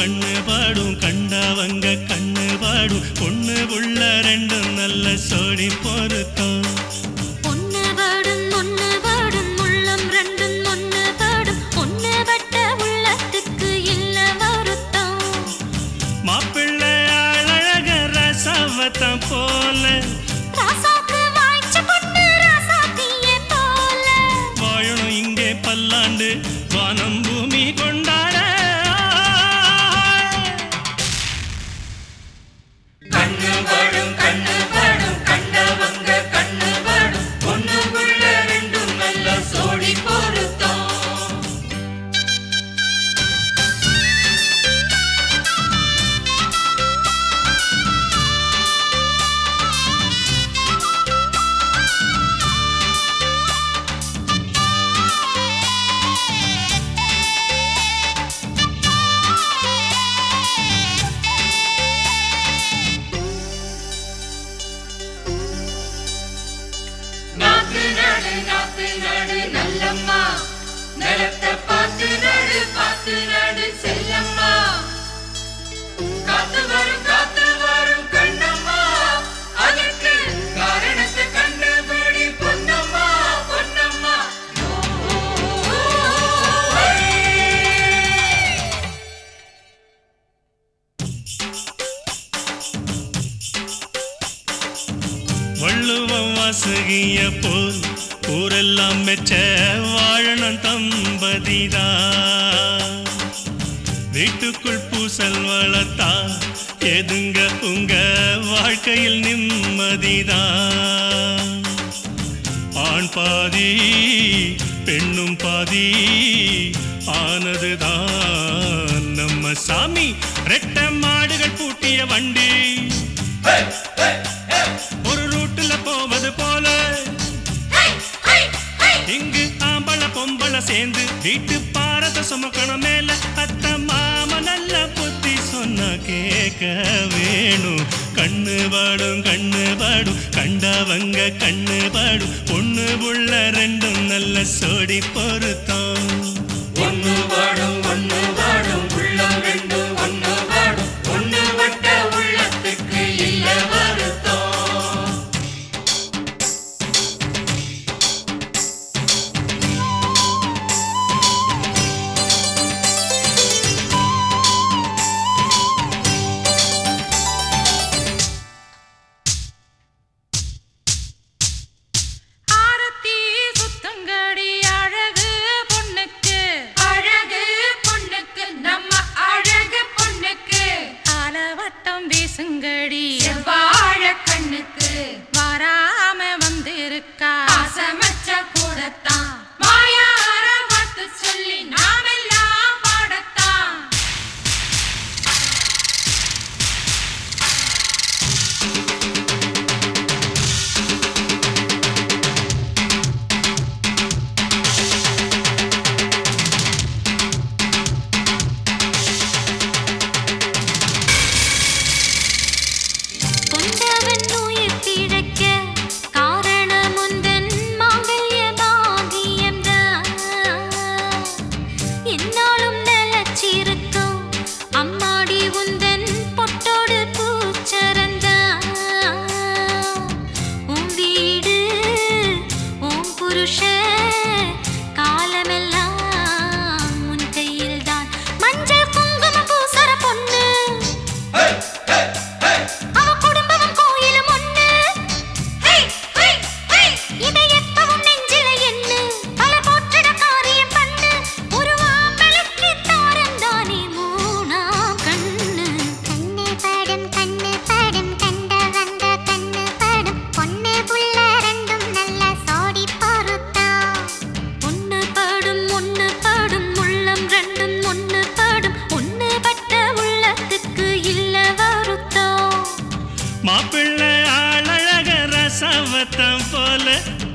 கண்ணு பாடும் கண்டவங்க கண்ணு பாடும் பொண்ணு உள்ள ரெண்டும் நல்ல சோடி பொருத்தம் ஒன்னு பாடும் ஒன்னு பாடும் உள்ளம் ரெண்டும் ஒன்னு பாடும் ஒன்னு பட்ட உள்ளத்துக்கு இல்ல வருத்தம் மாப்பிள்ளை அழக ரசவத்தம் போல ராசாக்கு வாய்ச்ச பொண்ணு ராசாத்தியே போல வாழணும் இங்கே பல்லாண்டு வானம் பூமி கொண்டாட கண்ணு படும் கண்ணு படும் கண்டவங்க கண்ணு படும் பொண்ணுக்குள்ள ரெண்டும் நல்ல சோடி பொருத்தம் நாத்து நடு நாத்து நடு நல்லம்மா நிலத்தை பார்த்து நடு பார்த்து நடு செல்லம்மா காத்து வரும் காத்து வரும் கண்ணம்மா அதற்கு காரணத்தை கண்டுபிடி பொன்னம்மா பொன்னம்மா வள்ளுவம் வாசகிய போல் ஊரெல்லாம் மெச்ச வாழணும் தம்பதிதா வீட்டுக்குள் பூசல் வளர்த்தா எதுங்க உங்க வாழ்க்கையில் நிம்மதிதா ஆண் பாதி பெண்ணும் பாதி ஆனதுதான் நம்ம சாமி ரெட்ட மாடுகள் பூட்டிய வண்டி ஒரு ரூட்டுல போவது போல இங்கு ஆம்பள பொம்பள சேர்ந்து வீட்டு பாரத சுமக்கணும் மேல அத்த மாம நல்ல புத்தி சொன்னா கேட்க வேணும் கண்ணு பாடும் கண்ணு பாடும் கண்டவங்க கண்ணு பாடும் பொண்ணு உள்ள ரெண்டும் நல்ல சோடி பொருத்தம் ஒண்ணு பாடும் ஒண்ணு பாடும் உள்ளம் ரெண்டு ஒண்ணு பாடும் ஒண்ணு வட்ட உள்ளத்துக்கு இல்ல வருத்தம் ஆரத்தி சுத்தங்கடி அழகு பொண்ணுக்கு அழகு பொண்ணுக்கு நம்ம அழகு பொண்ணுக்கு ஆலவட்டம் வீசுங்கடி செவ்வாழ கண்ணுக்கு வராம வந்திருக்கா ஆசமச்ச கூடத்தான் மாயார வார்த்தை சொல்லி நாமெல்லாம் பாடத்தான் கொண்டவன் உயிர் பிழைக்க காரணம் உந்தன் மாங்கல்ய பாகியம்தான் என்னாலும் நிலச்சிருக்கும் அம்மாடி உந்தன் பொட்டோடு பூச்சரந்தான் உன் வீடு உன் புருஷன் காலமெல்லாம் உன் கையில்தான் மஞ்சள் குங்குமம் பூசற பொண்ணு அவ குடும்பமும் கோயிலும் ஒண்ணு இதை எப்பவும் நெஞ்சில எண்ணு பல போற்றிட காரியம் பண்ணு ஒரு மாம்பழக்கு தாரந்தானே மூணாம் கண்ணு கண்ணு படும் கண்ணு படும் கண்ட வந்த கண்ணு படும் பொண்ணு புள்ள ரெண்டும் நல்ல சோடி பொருத்தம் ஒண்ணு படும் ஒண்ணு படும் உள்ளம் ரெண்டும் ஒண்ணு படும் ஒண்ணு பட்ட உள்ளத்துக்கு இல்ல வருத்தம் மாப்பிள்ளை ஆளழக ரசவத்தம் போல